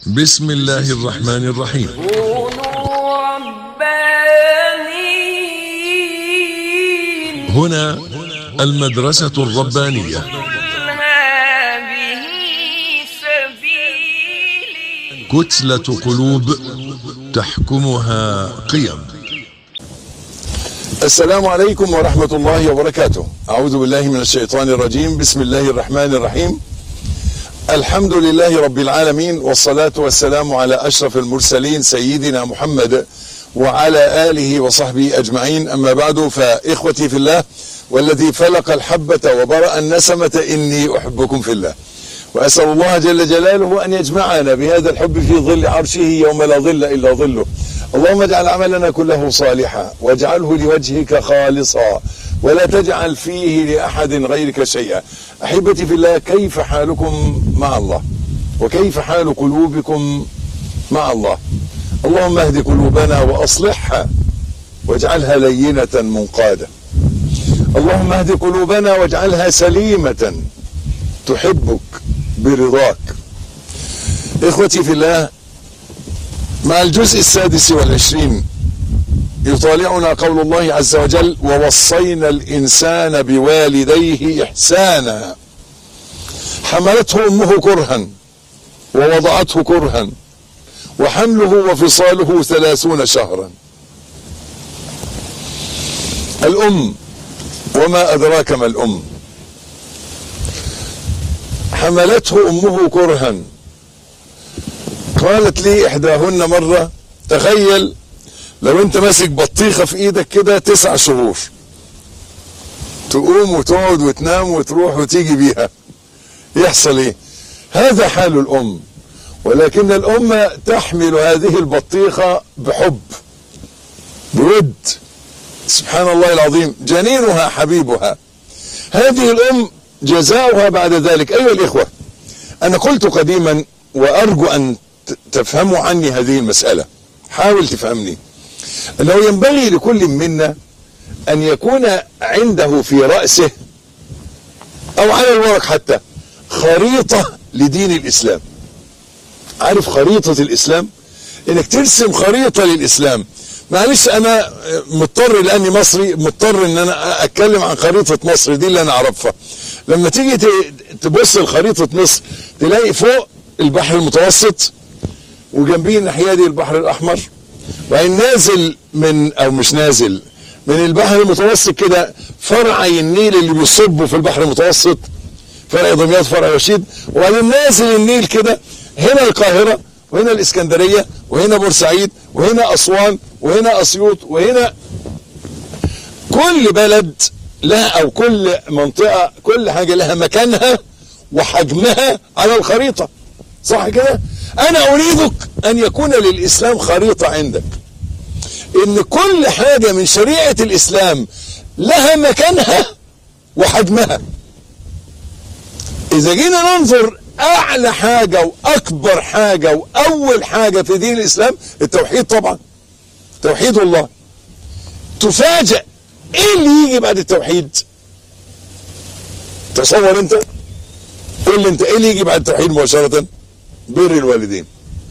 بسم الله الرحمن الرحيم كونوا ربانيين هنا المدرسة الربانية قل هذه سبيلي كتلة قلوب تحكمها قيم السلام عليكم ورحمة الله وبركاته أعوذ بالله من الشيطان الرجيم بسم الله الرحمن الرحيم الحمد لله رب العالمين والصلاة والسلام على أشرف المرسلين سيدنا محمد وعلى آله وصحبه أجمعين أما بعد فإخوتي في الله والذي فلق الحبة وبرأ النسمة إني أحبكم في الله وأسأل الله جل جلاله أن يجمعنا بهذا الحب في ظل عرشه يوم لا ظل إلا ظله اللهم اجعل عملنا كله صالحا واجعله لوجهك خالصا ولا تجعل فيه لأحد غيرك شيئا أحبتي في الله كيف حالكم مع الله وكيف حال قلوبكم مع الله اللهم اهد قلوبنا وأصلحها واجعلها لينة منقادة اللهم اهد قلوبنا واجعلها سليمة تحبك برضاك إخوتي في الله مع الجزء السادس والعشرين يطالعنا قول الله عز وجل ووصينا الإنسان بوالديه إحسانا حملته أمه كرها ووضعته كرها وحمله وفصاله ثلاثون شهرا الأم وما أدراك ما الأم حملته أمه كرها قالت لي إحداهن مرة تخيل لو أنت ماسك بطيخة في إيدك كده تسع شهور تقوم وتقعد وتنام وتروح وتيجي بيها يحصل إيه هذا حال الأم ولكن الأم تحمل هذه البطيخة بحب بود سبحان الله العظيم جنينها حبيبها هذه الأم جزاؤها بعد ذلك أيها الإخوة أنا قلت قديما وأرجو أن تفهموا عني هذه المسألة حاول تفهمني أنه ينبغي لكل منا أن يكون عنده في رأسه أو على الورق حتى خريطة لدين الإسلام عارف خريطة الإسلام إنك ترسم خريطة للإسلام معلش أنا مضطر لأني مصري مضطر إن أنا أتكلم عن خريطة مصر دي اللي أنا أعرفها لما تيجي تبص لخريطة مصر تلاقي فوق البحر المتوسط وجنبيه الناحيه دي البحر الاحمر وبعدين نازل من او مش نازل من البحر المتوسط كده فرعي النيل اللي بيصبوا في البحر المتوسط فرع دمياط فرع رشيد وبعدين نازل النيل كده هنا القاهره وهنا الاسكندريه وهنا بورسعيد وهنا اسوان وهنا اسيوط وهنا كل بلد لها او كل منطقه كل حاجه لها مكانها وحجمها على الخريطه صح كده انا اريدك ان يكون للاسلام خريطة عندك ان كل حاجة من شريعة الاسلام لها مكانها وحجمها اذا جينا ننظر اعلى حاجة واكبر حاجة واول حاجة في دين الاسلام التوحيد طبعا توحيد الله تفاجأ ايه اللي يجي بعد التوحيد تصور انت قول لي انت ايه اللي يجي بعد التوحيد مباشرة بر الوالدين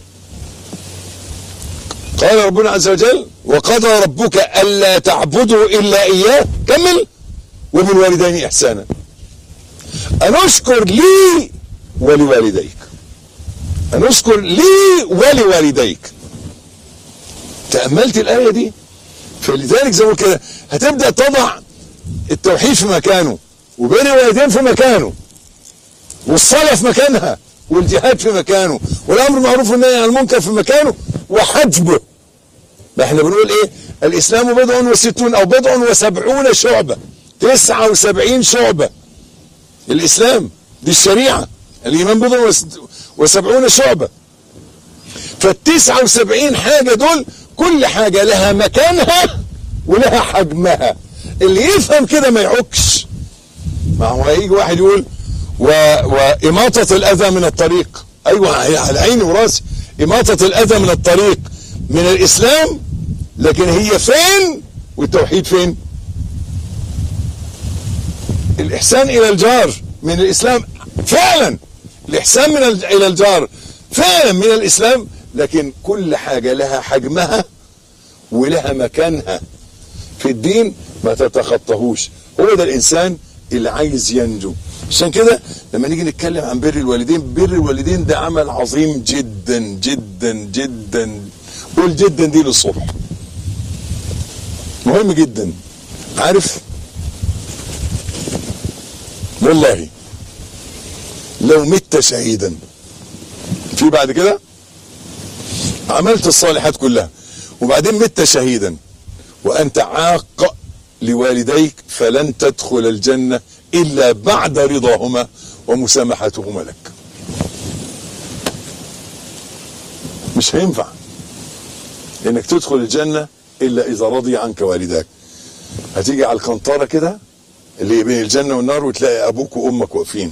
قال ربنا عز وجل وقضى ربك ألا تعبدوا إلا إياه كمل وبالوالدين إحسانا أن أشكر لي ولوالديك أن أشكر لي ولوالديك تأملت الآية دي فلذلك زي ما كده هتبدأ تضع التوحيد في مكانه وبين الوالدين في مكانه والصلاة في مكانها والجهاد في مكانه والامر معروف والنهي عن المنكر في مكانه وحجبه ما احنا بنقول ايه الاسلام بضع وستون او بضع وسبعون شعبة تسعة وسبعين شعبة الاسلام دي الشريعة الايمان بضع وسبعون شعبة فالتسعة وسبعين حاجة دول كل حاجة لها مكانها ولها حجمها اللي يفهم كده ما يعكش ما هو هيجي واحد يقول و... وإماطة الأذى من الطريق أيوة على عيني وراسي إماطة الأذى من الطريق من الإسلام لكن هي فين والتوحيد فين الإحسان إلى الجار من الإسلام فعلا الإحسان من الى الجار فعلا من الاسلام لكن كل حاجه لها حجمها ولها مكانها في الدين ما تتخطاهوش هو ده الانسان اللي عايز ينجو عشان كده لما نيجي نتكلم عن بر الوالدين بر الوالدين ده عمل عظيم جدا جدا جدا قول جدا دي للصبح مهم جدا عارف والله لو مت شهيدا في بعد كده عملت الصالحات كلها وبعدين مت شهيدا وانت عاق لوالديك فلن تدخل الجنة الا بعد رضاهما ومسامحتهما لك مش هينفع انك تدخل الجنة الا اذا رضي عنك والداك هتيجي على القنطرة كده اللي هي بين الجنة والنار وتلاقي ابوك وامك واقفين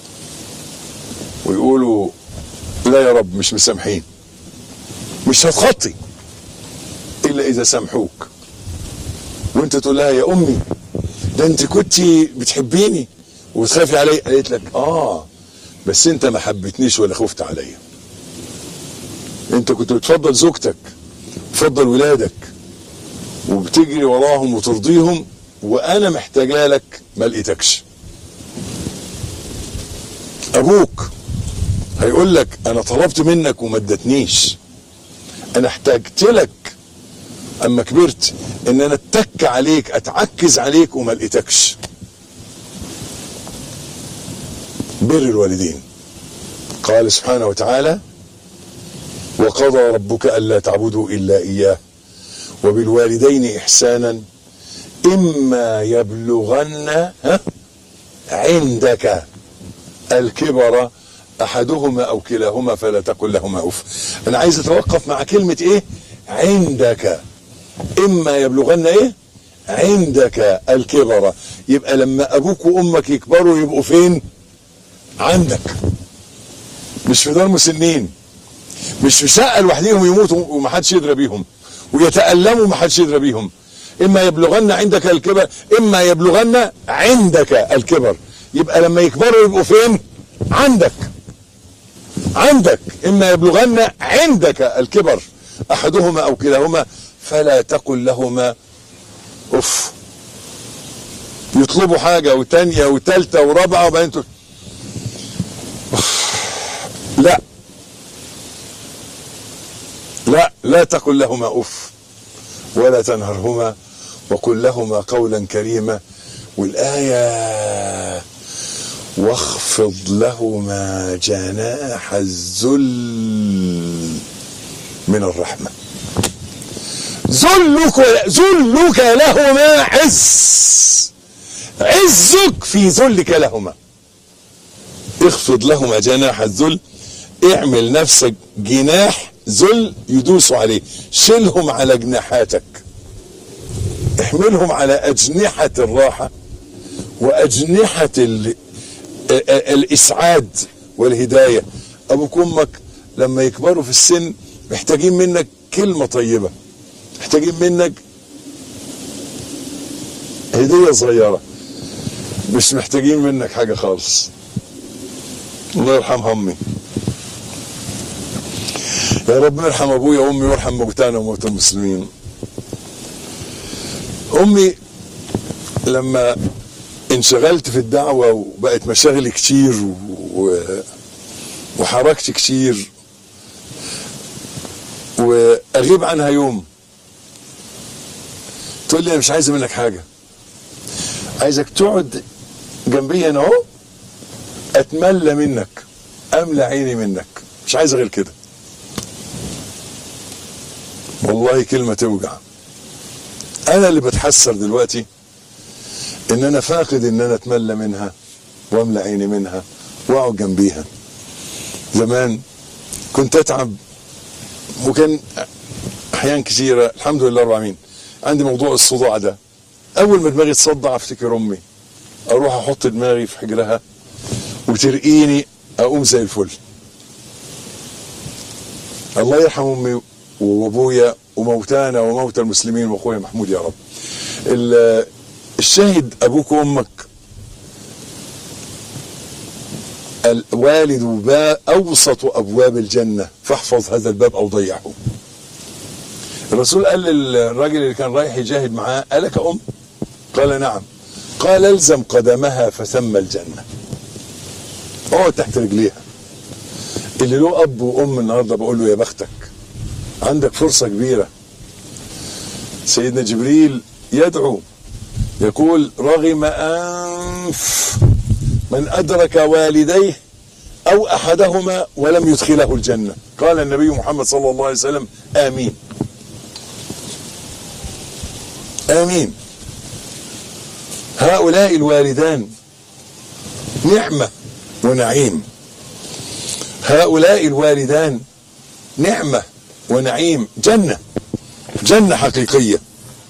ويقولوا لا يا رب مش مسامحين مش هتخطي الا اذا سامحوك وانت تقول لها يا امي ده انت كنت بتحبيني وتخافي علي قالت لك اه بس انت ما حبيتنيش ولا خفت عليا انت كنت بتفضل زوجتك بتفضل ولادك وبتجري وراهم وترضيهم وانا محتاجه لك ما لقيتكش ابوك هيقول لك انا طلبت منك وما ادتنيش انا احتاجت لك اما كبرت ان انا اتك عليك اتعكز عليك وما لقيتكش بر الوالدين قال سبحانه وتعالى وقضى ربك الا تعبدوا الا اياه وبالوالدين احسانا اما يبلغن ها عندك الكبر احدهما او كلاهما فلا تقل لهما اف انا عايز اتوقف مع كلمه ايه عندك اما يبلغن ايه عندك الكبر يبقى لما ابوك وامك يكبروا يبقوا فين عندك مش في دار مسنين مش في شقه لوحديهم يموتوا ومحدش يدرى بيهم ويتألموا ومحدش يدرى بيهم اما يبلغن عندك الكبر اما يبلغن عندك الكبر يبقى لما يكبروا يبقوا فين عندك عندك اما يبلغن عندك الكبر احدهما او كلاهما فلا تقل لهما اف يطلبوا حاجة وتانية وتالتة ورابعة وبعدين تقول لا لا لا تقل لهما اف ولا تنهرهما وقل لهما قولا كريما والآية واخفض لهما جناح الذل من الرحمة ذلك ذلك لهما عز عزك في ذلك لهما اخفض لهما جناح الذل اعمل نفسك جناح ذل يدوسوا عليه شيلهم على جناحاتك احملهم على أجنحة الراحة وأجنحة ال... الإسعاد والهداية أبوك وأمك لما يكبروا في السن محتاجين منك كلمة طيبة محتاجين منك هدية صغيرة مش محتاجين منك حاجة خالص الله يرحم همي يا رب ارحم ابويا وامي وارحم موتانا وموتى المسلمين امي لما انشغلت في الدعوة وبقت مشاغلي كتير و... وحركت كتير واغيب عنها يوم تقول لي انا مش عايزه منك حاجه عايزك تقعد جنبي انا اهو اتملى منك املى عيني منك مش عايز غير كده والله كلمه توجع انا اللي بتحسر دلوقتي ان انا فاقد ان انا اتملى منها واملى عيني منها واقعد جنبيها زمان كنت اتعب وكان احيان كثيره الحمد لله رب العالمين عندي موضوع الصداع ده اول ما دماغي تصدع افتكر امي اروح احط دماغي في حجرها وترقيني اقوم زي الفل الله يرحم امي وابويا وموتانا وموتى المسلمين واخويا محمود يا رب الشاهد ابوك وامك الوالد باب أوسط أبواب الجنة فاحفظ هذا الباب أو ضيعه الرسول قال للراجل اللي كان رايح يجاهد معاه ألك أم قال نعم قال الزم قدمها فثم الجنة اقعد تحت رجليها اللي له أب وأم النهاردة بقول له يا بختك عندك فرصة كبيرة سيدنا جبريل يدعو يقول رغم أنف من أدرك والديه أو أحدهما ولم يدخله الجنة قال النبي محمد صلى الله عليه وسلم آمين آمين هؤلاء الوالدان نعمة ونعيم هؤلاء الوالدان نعمة ونعيم جنة جنة حقيقية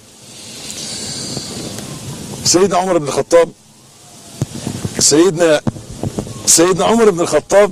سيدنا عمر بن الخطاب سيدنا سيدنا عمر بن الخطاب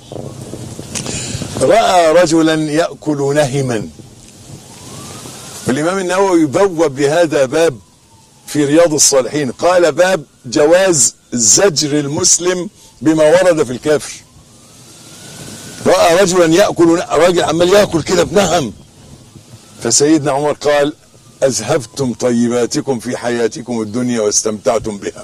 رأى رجلا يأكل نهما الإمام النووي بوب بهذا باب في رياض الصالحين قال باب جواز زجر المسلم بما ورد في الكافر رأى رجلا يأكل راجل عمال يأكل كده بنهم فسيدنا عمر قال أذهبتم طيباتكم في حياتكم الدنيا واستمتعتم بها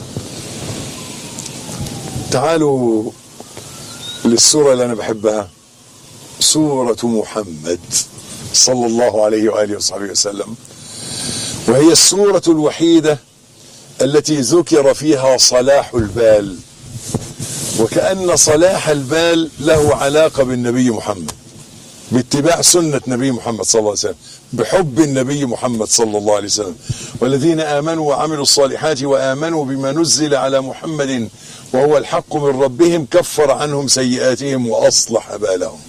تعالوا للسورة اللي أنا بحبها سورة محمد صلى الله عليه وآله وصحبه وسلم وهي السورة الوحيدة التي ذكر فيها صلاح البال وكأن صلاح البال له علاقة بالنبي محمد باتباع سنة نبي محمد صلى الله عليه وسلم بحب النبي محمد صلى الله عليه وسلم والذين آمنوا وعملوا الصالحات وآمنوا بما نزل على محمد وهو الحق من ربهم كفر عنهم سيئاتهم وأصلح بالهم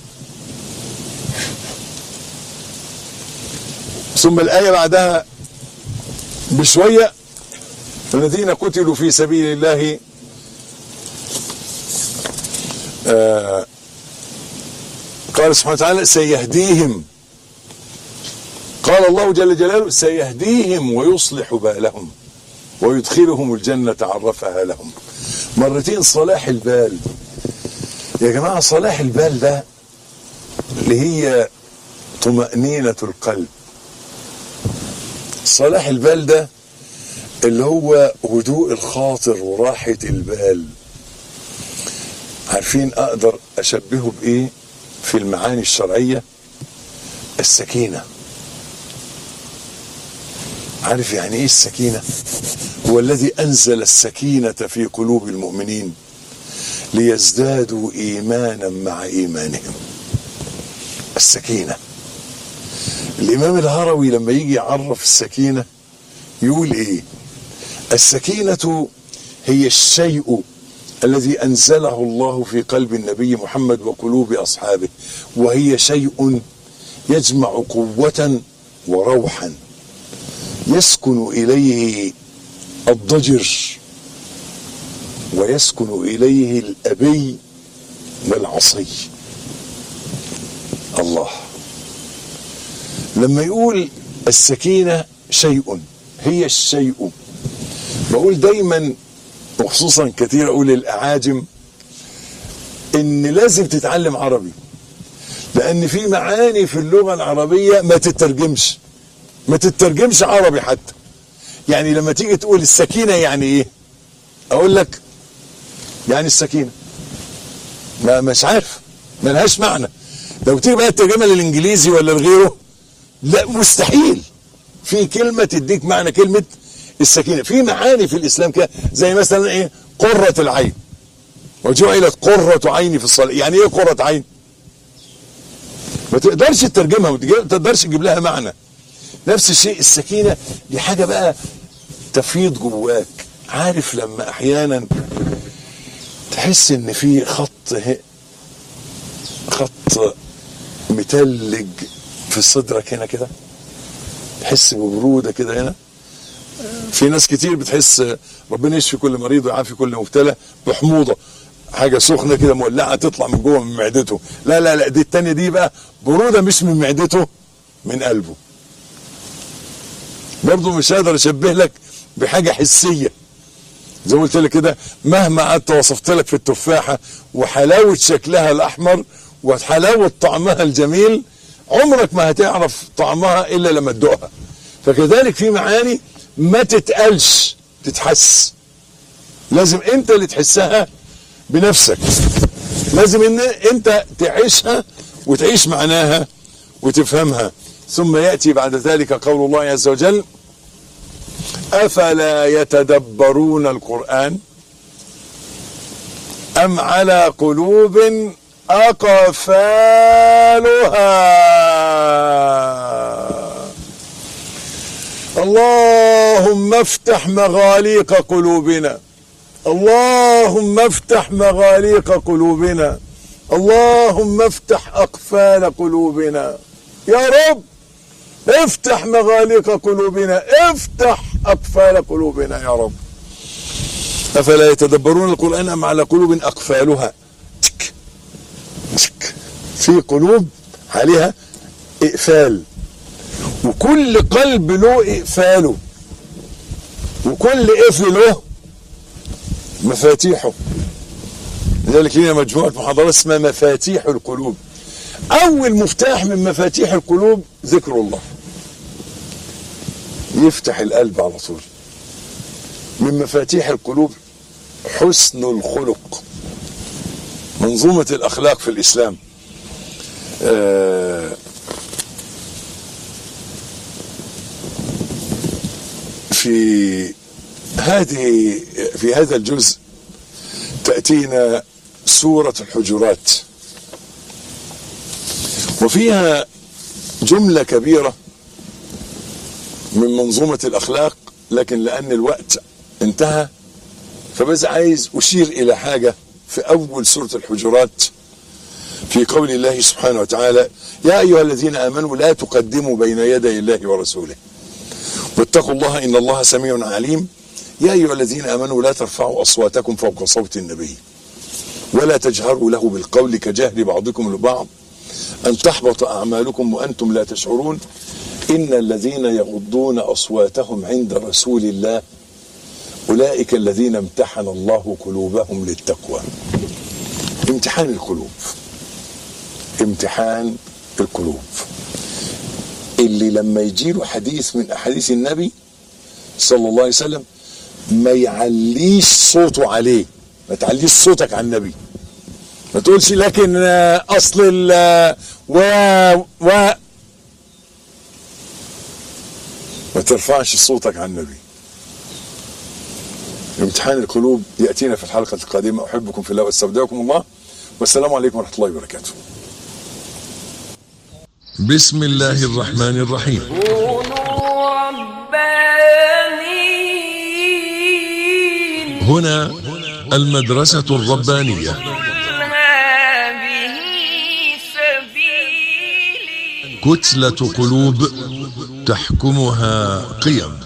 ثم الآية بعدها بشوية الذين قتلوا في سبيل الله آه قال سبحانه وتعالى سيهديهم قال الله جل جلاله سيهديهم ويصلح بالهم ويدخلهم الجنة عرفها لهم مرتين صلاح البال يا جماعة صلاح البال ده اللي هي طمأنينة القلب صلاح البال ده اللي هو هدوء الخاطر وراحة البال عارفين أقدر أشبهه بإيه في المعاني الشرعية السكينة عارف يعني ايه السكينة هو الذي انزل السكينة في قلوب المؤمنين ليزدادوا ايمانا مع ايمانهم السكينة الامام الهروي لما يجي يعرف السكينة يقول ايه السكينة هي الشيء الذي انزله الله في قلب النبي محمد وقلوب اصحابه وهي شيء يجمع قوة وروحا يسكن اليه الضجر ويسكن اليه الابي والعصي الله لما يقول السكينه شيء هي الشيء بقول دايما وخصوصا كثير اقول للاعاجم ان لازم تتعلم عربي لان في معاني في اللغه العربيه ما تترجمش ما تترجمش عربي حتى يعني لما تيجي تقول السكينه يعني ايه اقول لك يعني السكينه ما مش عارف ملهاش معنى لو تيجي بقى الترجمه للانجليزي ولا لغيره لا مستحيل في كلمه تديك معنى كلمه السكينه في معاني في الاسلام كده زي مثلا ايه قره العين وجعلت قره عيني في الصلاه يعني ايه قره عين ما تقدرش تترجمها ما تقدرش تجيب لها معنى نفس الشيء السكينه دي حاجه بقى تفيض جواك عارف لما احيانا تحس ان في خط ه- خط متلج في صدرك هنا كده تحس ببروده كده هنا في ناس كتير بتحس ربنا يشفي كل مريض ويعافي كل مبتلى بحموضه حاجه سخنه كده مولعه تطلع من جوه من معدته لا لا لا دي التانيه دي بقى بروده مش من معدته من قلبه برضه مش قادر اشبه لك بحاجه حسيه زي ما قلت لك كده مهما قعدت وصفت لك في التفاحه وحلاوه شكلها الاحمر وحلاوه طعمها الجميل عمرك ما هتعرف طعمها الا لما تدوقها فكذلك في معاني ما تتقالش تتحس لازم انت اللي تحسها بنفسك لازم ان انت تعيشها وتعيش معناها وتفهمها ثم ياتي بعد ذلك قول الله عز وجل افلا يتدبرون القران ام على قلوب اقفالها اللهم افتح مغاليق قلوبنا اللهم افتح مغاليق قلوبنا اللهم افتح اقفال قلوبنا يا رب افتح مغاليق قلوبنا افتح اقفال قلوبنا يا رب افلا يتدبرون القران ام على قلوب اقفالها تك تك في قلوب عليها اقفال وكل قلب له اقفاله وكل قفل له مفاتيحه لذلك لنا مجموعة محاضرات اسمها مفاتيح القلوب أول مفتاح من مفاتيح القلوب ذكر الله يفتح القلب على طول من مفاتيح القلوب حسن الخلق منظومة الأخلاق في الإسلام آه في هذه في هذا الجزء تأتينا سورة الحجرات وفيها جملة كبيرة من منظومة الأخلاق لكن لأن الوقت انتهى فبس عايز أشير إلى حاجة في أول سورة الحجرات في قول الله سبحانه وتعالى يا أيها الذين آمنوا لا تقدموا بين يدي الله ورسوله واتقوا الله إن الله سميع عليم يا أيها الذين آمنوا لا ترفعوا أصواتكم فوق صوت النبي ولا تجهروا له بالقول كجهر بعضكم لبعض أن تحبط أعمالكم وأنتم لا تشعرون إن الذين يغضون أصواتهم عند رسول الله أولئك الذين امتحن الله قلوبهم للتقوى امتحان القلوب امتحان القلوب اللي لما يجيله حديث من أحاديث النبي صلى الله عليه وسلم ما يعليش صوته عليه ما تعليش صوتك على النبي ما تقولش لكن آه، اصل ال آه، و و ما ترفعش صوتك على النبي امتحان القلوب ياتينا في الحلقه القادمه احبكم في الله واستودعكم الله والسلام عليكم ورحمه الله وبركاته بسم الله الرحمن الرحيم كونوا ربانيين هنا المدرسة الربانية قل هذه سبيلي كتلة قلوب تحكمها قيم